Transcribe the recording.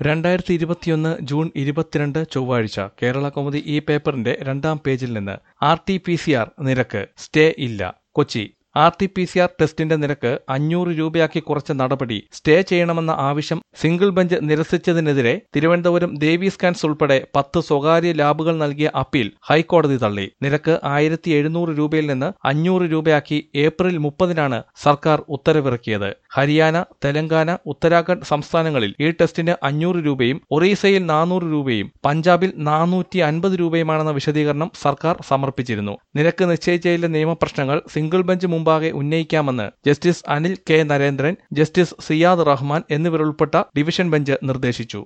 രണ്ടായിരത്തി ഇരുപത്തിയൊന്ന് ജൂൺ ഇരുപത്തിരണ്ട് ചൊവ്വാഴ്ച കേരള കൗമുദി ഈ പേപ്പറിന്റെ രണ്ടാം പേജിൽ നിന്ന് R T P C R നിരക്ക് സ്റ്റേ ഇല്ല കൊച്ചി R T P C R ടെസ്റ്റിന്റെ നിരക്ക് അഞ്ഞൂറ് രൂപയാക്കി കുറച്ച നടപടി സ്റ്റേ ചെയ്യണമെന്ന ആവശ്യം സിംഗിൾ ബെഞ്ച് നിരസിച്ചതിനെതിരെ തിരുവനന്തപുരം ദേവി സ്കാൻസ് ഉൾപ്പെടെ പത്ത് സ്വകാര്യ ലാബുകൾ നൽകിയ അപ്പീൽ ഹൈക്കോടതി തള്ളി നിരക്ക് ആയിരത്തി എഴുന്നൂറ് രൂപയിൽ നിന്ന് അഞ്ഞൂറ് രൂപയാക്കി ഏപ്രിൽ മുപ്പതിനാണ് സർക്കാർ ഉത്തരവിറക്കിയത് ഹരിയാന തെലങ്കാന ഉത്തരാഖണ്ഡ് സംസ്ഥാനങ്ങളിൽ ഈ ടെസ്റ്റിന് അഞ്ഞൂറ് രൂപയും ഒറീസയിൽ നാനൂറ് രൂപയും പഞ്ചാബിൽ നാനൂറ്റി അൻപത് രൂപയുമാണെന്ന വിശദീകരണം സർക്കാർ സമർപ്പിച്ചിരുന്നു നിരക്ക് നിശ്ചയിച്ചതിലെ നിയമപ്രശ്നങ്ങൾ സിംഗിൾ ബെഞ്ച് മുമ്പാകെ ഉന്നയിക്കാമെന്ന് justice Anil K Narendran justice Siyad Rahman എന്നിവരുൾപ്പെട്ട ഡിവിഷൻ ബെഞ്ച് നിർദ്ദേശിച്ചു